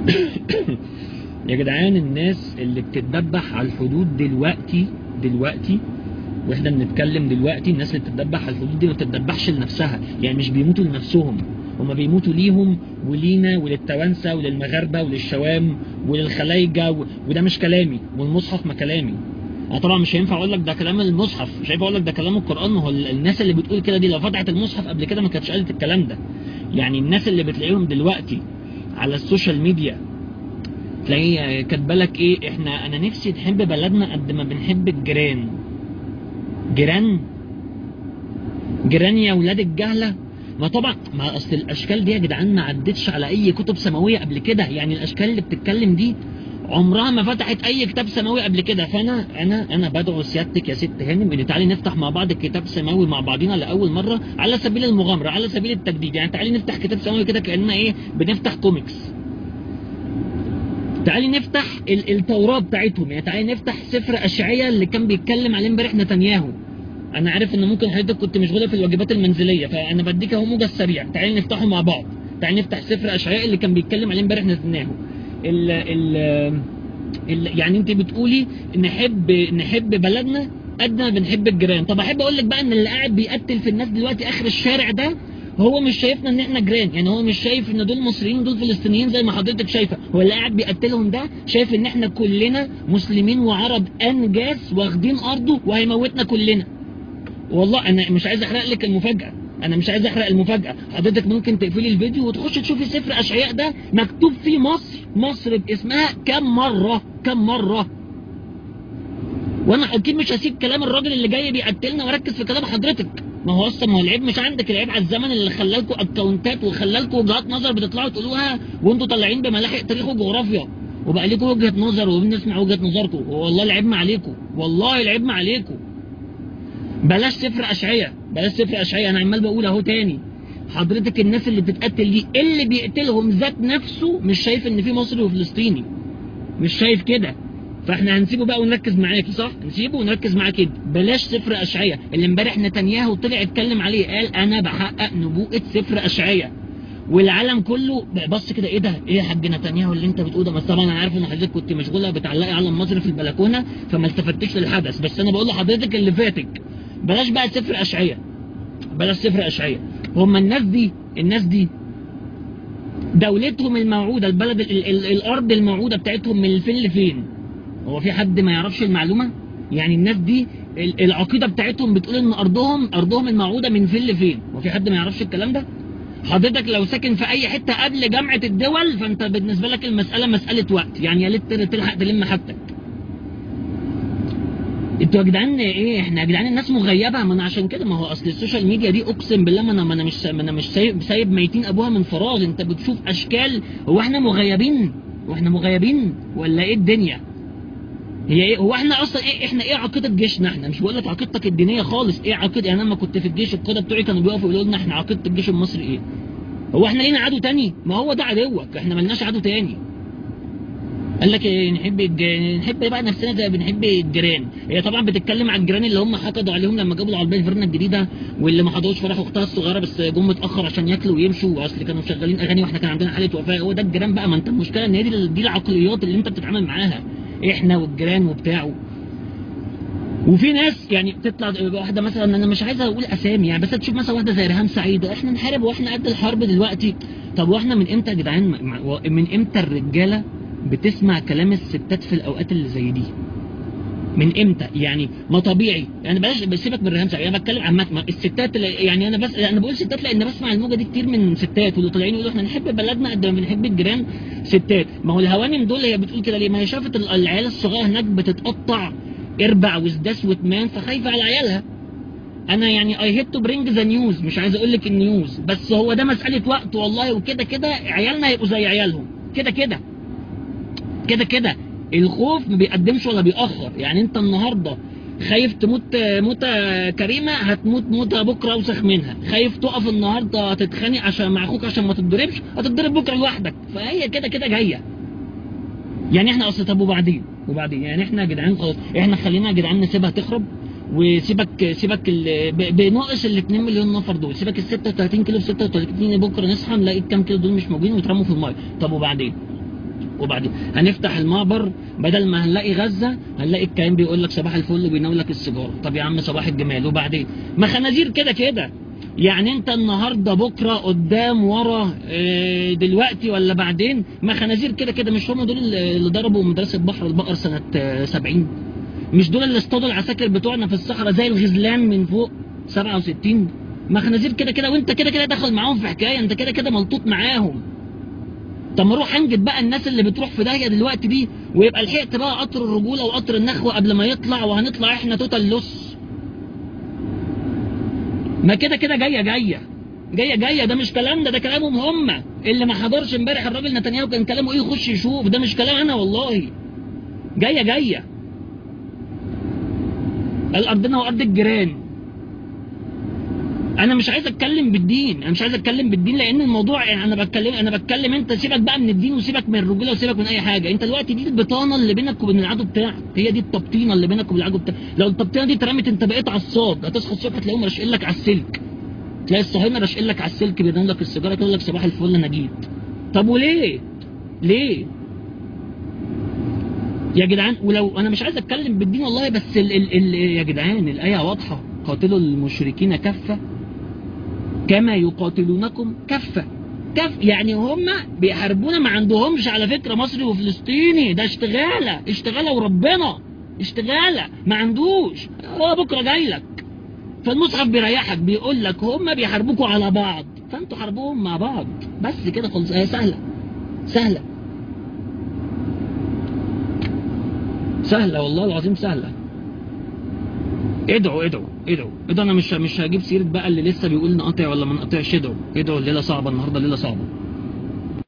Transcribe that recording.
يا جدعان الناس اللي بتتدبح على الحدود دلوقتي دلوقتي واحنا بنتكلم دلوقتي الناس اللي بتتدبح على الحدود دي ما بتتدبحش لنفسها يعني مش بيموتوا لنفسهم هما بيموتوا ليهم ولينا وللتوانسه وللمغاربه وللشوام وللخلايجه و... وده مش كلامي والمصحف ما كلامي انا طبعا مش هينفع اقول لك ده كلام المصحف مش هينفع اقول لك ده كلام القران ما هو ال- الناس اللي بتقول كده دي لو فتحت المصحف قبل كده ما كانتش قالت الكلام ده يعني الناس اللي بتلاقيهم دلوقتي على السوشيال ميديا تلاقيه كاتبه لك ايه احنا انا نفسي نحب بلدنا قد ما بنحب الجيران جيران جيران يا ولاد الجهله ما طبعا ما اصل الاشكال دي يا جدعان ما عدتش على اي كتب سماويه قبل كده يعني الاشكال اللي بتتكلم دي عمرها ما فتحت اي كتاب سماوي قبل كده فانا انا انا بدعو سيادتك يا ست هانم ان تعالي نفتح مع بعض كتاب سماوي مع بعضينا لاول مره على سبيل المغامره على سبيل التجديد يعني تعالي نفتح كتاب سماوي كده كاننا ايه بنفتح كوميكس تعالي نفتح ال- التوراة بتاعتهم يعني تعالي نفتح سفر أشعية اللي كان بيتكلم عليه امبارح نتنياهو أنا عارف إن ممكن حضرتك كنت مشغولة في الواجبات المنزلية فأنا بديك أهو موجز سريع تعالي نفتحه مع بعض تعالي نفتح سفر أشعياء اللي كان بيتكلم عليه امبارح نتنياهو ال ال ال يعني أنت بتقولي نحب نحب بلدنا قد ما بنحب الجيران طب أحب أقول لك بقى إن اللي قاعد بيقتل في الناس دلوقتي آخر الشارع ده هو مش شايفنا ان احنا جيران يعني هو مش شايف ان دول مصريين ودول فلسطينيين زي ما حضرتك شايفه هو اللي قاعد بيقتلهم ده شايف ان احنا كلنا مسلمين وعرب انجاس واخدين ارضه وهيموتنا كلنا والله انا مش عايز احرق لك المفاجاه انا مش عايز احرق المفاجاه حضرتك ممكن تقفلي الفيديو وتخش تشوفي سفر اشعياء ده مكتوب فيه مصر مصر باسمها كم مره كم مره وانا اكيد مش هسيب كلام الراجل اللي جاي بيقتلنا واركز في كلام حضرتك ما هو اصلا ما هو العيب مش عندك العيب على الزمن اللي خلالكوا اكونتات وخلالكوا وجهات نظر بتطلعوا تقولوها وانتوا طالعين بملاحق تاريخ وجغرافيا وبقى لكم وجهه نظر وبنسمع وجهه نظركم والله العيب ما عليكم والله العيب ما عليكم بلاش سفر اشعياء بلاش سفر اشعياء انا عمال بقول اهو تاني حضرتك الناس اللي بتتقتل دي اللي بيقتلهم ذات نفسه مش شايف ان في مصري وفلسطيني مش شايف كده فاحنا هنسيبه بقى ونركز معاكي صح نسيبه ونركز معاه كده بلاش سفر اشعياء اللي امبارح نتنياهو طلع اتكلم عليه قال انا بحقق نبوءه سفر اشعياء والعالم كله بص كده ايه ده ايه يا حاج نتنياهو اللي انت بتقوله ده بس طبعا انا عارف ان حضرتك كنت مشغوله بتعلقي علم مصر في البلكونه فما التفتش للحدث بس انا بقول لحضرتك اللي فاتك بلاش بقى سفر اشعياء بلاش سفر اشعياء هم الناس دي الناس دي دولتهم الموعوده البلد ال ال الارض الموعوده بتاعتهم من فين لفين هو في حد ما يعرفش المعلومه يعني الناس دي ال- العقيده بتاعتهم بتقول ان ارضهم ارضهم الموعوده من فين لفين هو في حد ما يعرفش الكلام ده حضرتك لو ساكن في اي حته قبل جامعه الدول فانت بالنسبه لك المساله مساله وقت يعني يا ليت تلحق تلم حاجتك انتوا يا جدعان ايه احنا يا جدعان الناس مغيبه ما انا عشان كده ما هو اصل السوشيال ميديا دي اقسم بالله ما انا ما انا مش ما انا مش سايب سايب ميتين ابوها من فراغ انت بتشوف اشكال هو احنا مغيبين هو احنا مغيبين ولا ايه الدنيا هي ايه هو احنا اصلا ايه احنا ايه عقيده جيشنا احنا مش بقول لك عقيدتك الدينيه خالص ايه عقيده يعني انا لما كنت في الجيش القاده بتوعي كانوا بيقفوا يقولوا لنا احنا عقيده الجيش المصري ايه هو احنا لينا عدو تاني ما هو ده عدوك احنا ملناش عدو تاني قال لك إيه نحب الج... نحب بقى نفسنا زي بنحب الجيران هي طبعا بتتكلم عن الجيران اللي هم حقدوا عليهم لما جابوا العربيه الفيرنا الجديده واللي ما حضروش فرح اختها الصغيره بس جم متاخر عشان ياكلوا ويمشوا واصل كانوا شغالين اغاني واحنا كان عندنا حاله وفاه هو ده الجيران بقى ما انت المشكله ان هي دي دي العقليات اللي انت بتتعامل معاها احنا والجيران وبتاعه وفي ناس يعني بتطلع واحده مثلا انا مش عايز اقول اسامي يعني بس تشوف مثلا واحده زي ريهام سعيد احنا نحارب واحنا قد الحرب دلوقتي طب واحنا من امتى يا جدعان مع- من امتى الرجاله بتسمع كلام الستات في الاوقات اللي زي دي من امتى يعني ما طبيعي يعني بلاش بسيبك من ريهام سعيد انا بتكلم عامه ما الستات اللي يعني انا بس انا بقول ستات لان بسمع الموجه دي كتير من ستات واللي طالعين يقولوا احنا نحب بلدنا قد ما بنحب الجيران ستات ما هو الهوانم دول هي بتقول كده ليه ما هي شافت ال- العيال الصغيره هناك بتتقطع اربع وسداس وتمان فخايفه على عيالها انا يعني اي هيت تو برينج ذا نيوز مش عايز اقول لك النيوز بس هو ده مساله وقت والله وكده كده عيالنا هيبقوا زي عيالهم كده كده كده كده الخوف ما بيقدمش ولا بيأخر يعني انت النهارده خايف تموت موتة كريمة هتموت موتة بكرة أوسخ منها خايف تقف النهاردة هتتخانق عشان مع أخوك عشان ما تتضربش هتتضرب بكرة لوحدك فهي كده كده جاية يعني احنا اصل طب وبعدين وبعدين يعني احنا يا جدعان خلاص احنا خلينا يا جدعان نسيبها تخرب وسيبك سيبك ال- ب- بناقص ال 2 مليون نفر دول سيبك ال 36 كيلو ب 36 بكره نصحى نلاقي الكام كيلو دول مش موجودين ويترموا في المايه طب وبعدين وبعدين هنفتح المعبر بدل ما هنلاقي غزه هنلاقي الكائن بيقول لك صباح الفل وبيناولك السيجاره طب يا عم صباح الجمال وبعدين ما خنازير كده كده يعني انت النهارده بكره قدام ورا اه، دلوقتي ولا بعدين ما خنازير كده كده مش هم دول اللي اللي ضربوا مدرسه بحر البقر سنه اه، 70 مش دول اللي اصطادوا العساكر بتوعنا في الصحراء زي الغزلان من فوق 67 ما خنازير كده كده وانت كده كده داخل معاهم في حكايه انت كده كده ملطوط معاهم طب ما نروح انجد بقى الناس اللي بتروح في داهيه دلوقتي دي ويبقى لحقت بقى قطر الرجوله وقطر النخوه قبل ما يطلع وهنطلع احنا توتال لص ما كده كده جايه جايه جايه جايه ده مش كلامنا ده كلامهم هم اللي ما حضرش امبارح الراجل نتنياهو كان كلامه ايه يخش يشوف ده مش كلام انا والله جايه جايه الارضنا وارض الجيران انا مش عايز اتكلم بالدين انا مش عايز اتكلم بالدين لان الموضوع يعني انا بتكلم انا بتكلم انت سيبك بقى من الدين وسيبك من الرجوله وسيبك من اي حاجه انت دلوقتي دي البطانه اللي بينك وبين العدو بتاعك هي دي التبطينه اللي بينك وبين العدو بتاعك لو التبطينه دي اترمت انت بقيت عصاد هتصحى الصبح تلاقيهم راشقين لك على السلك تلاقي الصهاينه راشقين لك على السلك بيدون لك السيجاره تقول لك صباح الفل انا جيت طب وليه ليه يا جدعان ولو انا مش عايز اتكلم بالدين والله بس ال ال ال يا جدعان الايه واضحه قاتلوا المشركين كفه كما يقاتلونكم كفه كف يعني هم بيحاربونا ما عندهمش على فكره مصري وفلسطيني ده اشتغاله اشتغاله وربنا اشتغاله ما عندوش هو بكره جاي لك فالمصحف بيريحك بيقول لك هم بيحاربوكوا على بعض فانتوا حاربوهم مع بعض بس كده خلص هي سهله سهله سهله والله العظيم سهله ادعوا ادعوا ادعوا ادعوا انا مش مش هجيب سيره بقى اللي لسه بيقول نقطع ولا ما نقطعش ادعوا ادعوا الليله صعبه النهارده الليله صعبه